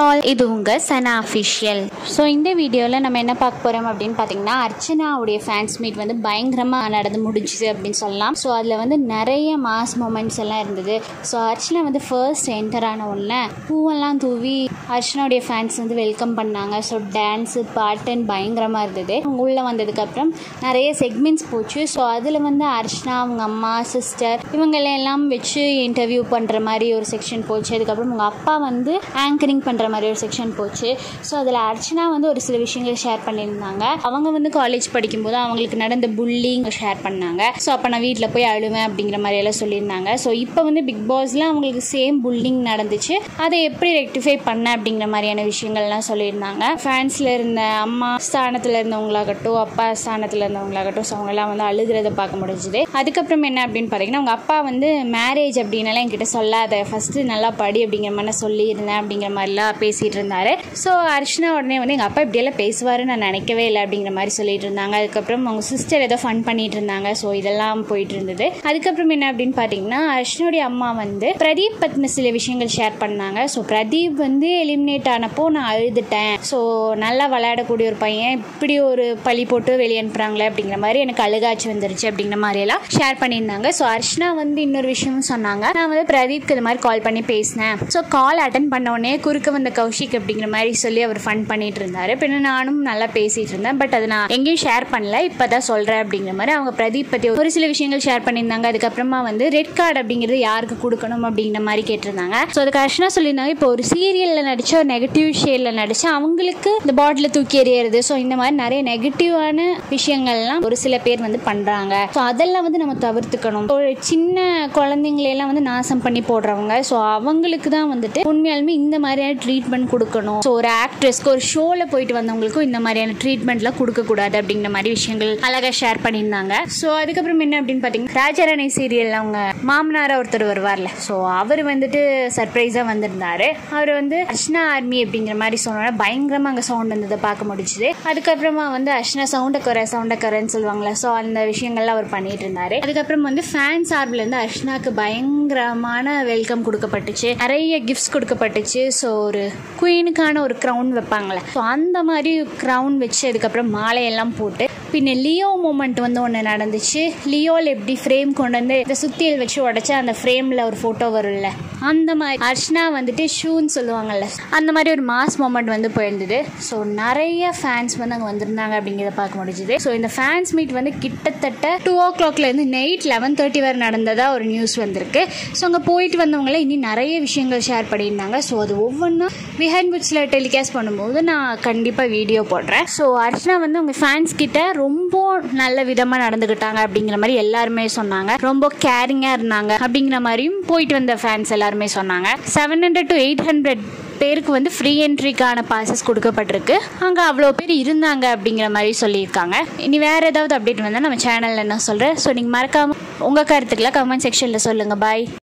all இது உங்கள் சனா official so இந்த வீடியோவில் நம்ம என்ன பார்க்க போகிறோம் அப்படின்னு பார்த்தீங்கன்னா அர்ச்சனாவுடைய ஃபேன்ஸ் மீட் வந்து பயங்கரமாக நடந்து முடிஞ்சுது அப்படின்னு சொல்லலாம் ஸோ அதில் வந்து நிறைய மாஸ் மூமெண்ட்ஸ் எல்லாம் இருந்தது ஸோ அர்ச்சனா வந்து ஃபர்ஸ்ட் என்டர் ஆன உடனே பூவெல்லாம் தூவி அர்ச்சனாவுடைய ஃபேன்ஸ் வந்து வெல்கம் பண்ணாங்க ஸோ டான்ஸு பாட்டுன்னு பயங்கரமாக இருந்தது அவங்க உள்ளே வந்ததுக்கப்புறம் நிறைய செக்மெண்ட்ஸ் போச்சு ஸோ அதில் வந்து அர்ச்சனா அவங்க அம்மா சிஸ்டர் இவங்களை எல்லாம் வச்சு இன்டர்வியூ பண்ணுற மாதிரி ஒரு செக்ஷன் போச்சு அதுக்கப்புறம் உங்கள் அப்பா வந்து ஆங்கரிங் பண்ணுற மாதிரி ஒரு செக்ஷன் போச்சு ஸோ அதில் அர்ச்சனா வந்து ஒரு சில விஷயங்கள் ஷேர் பண்ணியிருந்தாங்க அவங்க வந்து காலேஜ் படிக்கும்போது அவங்களுக்கு நடந்த புல்லிங் ஷேர் பண்ணாங்க ஸோ அப்போ நான் வீட்டில் போய் அழுவேன் அப்படிங்கிற மாதிரி எல்லாம் சொல்லியிருந்தாங்க ஸோ இப்போ வந்து பிக் பாஸில் அவங்களுக்கு சேம் புல்லிங் நடந்துச்சு அதை எப்படி ரெக்டிஃபை பண்ண அப்படிங்கிற மாதிரியான விஷயங்கள்லாம் சொல்லியிருந்தாங்க ஃபேன்ஸில் இருந்த அம்மா ஸ்தானத்தில் இருந்தவங்களாகட்டும் அப்பா ஸ்தானத்தில் இருந்தவங்களாகட்டும் ஸோ அவங்கெல்லாம் வந்து அழுகிறத பார்க்க முடிஞ்சுது அதுக்கப்புறம் என்ன அப்படின்னு பார்த்தீங்கன்னா அவங்க அப்பா வந்து மேரேஜ் அப்படின்னால என்கிட்ட சொல்லாத ஃபஸ்ட்டு நல்லா படி அப்படிங்கிற மாதிரி நான் சொல்லியிருந்தேன் அப்படிங்கிற மாதிரிலாம் பேசிகிட்டு இருந்தாரு ஸோ அர்ச்சனா உடனே வந்து எங்கள் அப்பா இப்படியெல்லாம் பேசுவாருன்னு நான் நினைக்கவே இல்லை அப்படிங்கிற மாதிரி சொல்லிட்டு இருந்தாங்க அதுக்கப்புறம் அவங்க சிஸ்டர் ஏதோ ஃபன் பண்ணிட்டு இருந்தாங்க ஸோ இதெல்லாம் போயிட்டு இருந்தது அதுக்கப்புறம் என்ன அப்படின்னு பார்த்தீங்கன்னா அர்ச்சனுடைய அம்மா வந்து பிரதீப் பற்றின சில விஷயங்கள் ஷேர் பண்ணாங்க ஸோ பிரதீப் வந்து எலிமினேட் ஆனப்போ நான் அழுதுட்டேன் ஸோ நல்லா விளையாடக்கூடிய ஒரு பையன் இப்படி ஒரு பழி போட்டு வெளியே அனுப்புறாங்களே அப்படிங்கிற மாதிரி எனக்கு அழுகாச்சு வந்துருச்சு அப்படிங்கிற மாதிரி எல்லாம் ஷேர் பண்ணியிருந்தாங்க ஸோ அர்ச்சனா வந்து இன்னொரு விஷயமும் சொன்னாங்க நான் வந்து பிரதீப்க்கு இது மாதிரி கால் பண்ணி பேசினேன் ஸோ கால் அட்டன் பண்ண உடனே குறுக்க வந்த கௌஷிக் அப்படிங்கிற மாதிரி சொல்லி அவர் ஃபன் பண்ணிட்டு இருந்தாரு பின்ன நானும் நல்லா பேசிட்டு இருந்தேன் பட் அதை நான் எங்கேயும் ஷேர் பண்ணல இப்பதான் சொல்றேன் அப்படிங்கிற மாதிரி அவங்க பிரதீப் பத்தி ஒரு சில விஷயங்கள் ஷேர் பண்ணியிருந்தாங்க அதுக்கப்புறமா வந்து ரெட் கார்டு அப்படிங்கிறது யாருக்கு கொடுக்கணும் அப்படிங்கிற மாதிரி கேட்டிருந்தாங்க ஸோ அதுக்கு அர்ச்சனா சொல்லியிருந்தாங்க இப்போ ஒரு சீரியல்ல நடிச்ச ஒரு நெகட்டிவ் ஷேட்ல நடிச்சா அவங்களுக்கு இந்த பாட்டில தூக்கி எறியறது ஸோ இந்த மாதிரி நிறைய நெகட்டிவான விஷயங்கள்லாம் ஒரு சில பேர் வந்து பண்றாங்க ஸோ அதெல்லாம் வந்து நம்ம தவிர்த்துக்கணும் ஒரு சின்ன குழந்தைங்களையெல்லாம் வந்து நாசம் பண்ணி போடுறவங்க ஸோ அவங்களுக்கு தான் வந்துட்டு உண்மையாலுமே இந்த மாதிரியான ட்ரீட்மெண்ட் கொடுக்கணும் ஸோ ஒரு ஆக்ட்ரஸ்க்கு ஒரு ஷோவில் போயிட்டு வந்தவங்களுக்கும் இந்த மாதிரியான ட்ரீட்மெண்ட்லாம் கொடுக்கக்கூடாது அப்படிங்கிற மாதிரி விஷயங்கள் அழகாக ஷேர் பண்ணியிருந்தாங்க ஸோ அதுக்கப்புறம் என்ன அப்படின்னு பார்த்தீங்கன்னா ராஜாராணி சீரியல் அவங்க மாமனாரா ஒருத்தர் வருவார்ல ஸோ அவர் வந்துட்டு சர்ப்ரைஸாக வந்திருந்தாரு அவர் வந்து அர்ச்சனா ஆர்மி அப்படிங்கிற மாதிரி சொன்னோன்னா பயங்கரமாக அங்கே சவுண்ட் வந்ததை பார்க்க முடிச்சுது அதுக்கப்புறமா வந்து அர்ச்சனா சவுண்டை குறை சவுண்டை குறைன்னு சொல்லுவாங்களே ஸோ அந்த விஷயங்கள்லாம் அவர் பண்ணிட்டு இருந்தாரு அதுக்கப்புறம் வந்து ஃபேன் சார்பில் இருந்து அர்ச்சனாக்கு பயங்கரமான வெல்கம் கொடுக்கப்பட்டுச்சு நிறைய கிஃப்ட்ஸ் கொடுக்கப்பட்டுச்சு ஸோ ஒரு குயினுக்கான ஒரு க்ரௌன் வைப்பாங்களே ஸோ அந்த மாதிரி க்ரௌன் வச்சு அதுக்கப்புறம் மாலையெல்லாம் போட்டு பின்ன லியோ மூமெண்ட் வந்து ஒன்று நடந்துச்சு லியோவில் எப்படி ஃப்ரேம் கொண்டு வந்து இந்த சுத்தியல் வச்சு உடச்சி அந்த ஃப்ரேமில் ஒரு ஃபோட்டோ வரும்ல அந்த மாதிரி அர்ச்சனா வந்துட்டு ஷூன்னு சொல்லுவாங்கல்ல அந்த மாதிரி ஒரு மாஸ் மூமெண்ட் வந்து போயிருந்தது ஸோ நிறைய ஃபேன்ஸ் வந்து அங்கே வந்திருந்தாங்க அப்படிங்கிறத பார்க்க முடிஞ்சுது ஸோ இந்த ஃபேன்ஸ் மீட் வந்து கிட்டத்தட்ட டூ ஓ கிளாக்லேருந்து நைட் லெவன் தேர்ட்டி வரை நடந்ததா ஒரு நியூஸ் வந்திருக்கு ஸோ அங்கே போயிட்டு வந்தவங்கள இனி நிறைய விஷயங்கள் ஷேர் பண்ணியிருந்தாங்க ஸோ அது ஒவ்வொன்றா பிஹைண்ட் புட்ஸில் டெலிகாஸ்ட் பண்ணும்போது நான் கண்டிப்பாக வீடியோ போடுறேன் ஸோ அர்ச்சனா வந்து உங்கள் ஃபேன்ஸ் கிட்ட ரொம்ப நல்ல விதமாக நடந்துக்கிட்டாங்க அப்படிங்கிற மாதிரி எல்லாருமே சொன்னாங்க ரொம்ப கேரிங்காக இருந்தாங்க அப்படிங்கிற மாதிரியும் போயிட்டு வந்த ஃபேன்ஸ் எல்லாருமே சொன்னாங்க seven hundred to eight hundred பேருக்கு வந்து ஃப்ரீ என்ட்ரிக்கான பாசஸ் கொடுக்கப்பட்டிருக்கு அங்கே அவ்வளோ பேர் இருந்தாங்க அப்படிங்கிற மாதிரி சொல்லியிருக்காங்க இனி வேறு ஏதாவது அப்டேட் வந்தால் நம்ம சேனலில் என்ன சொல்கிறேன் ஸோ நீங்கள் மறக்காமல் உங்கள் கருத்துக்களை கமெண்ட் செக்ஷனில் சொல்லுங்கள் பாய்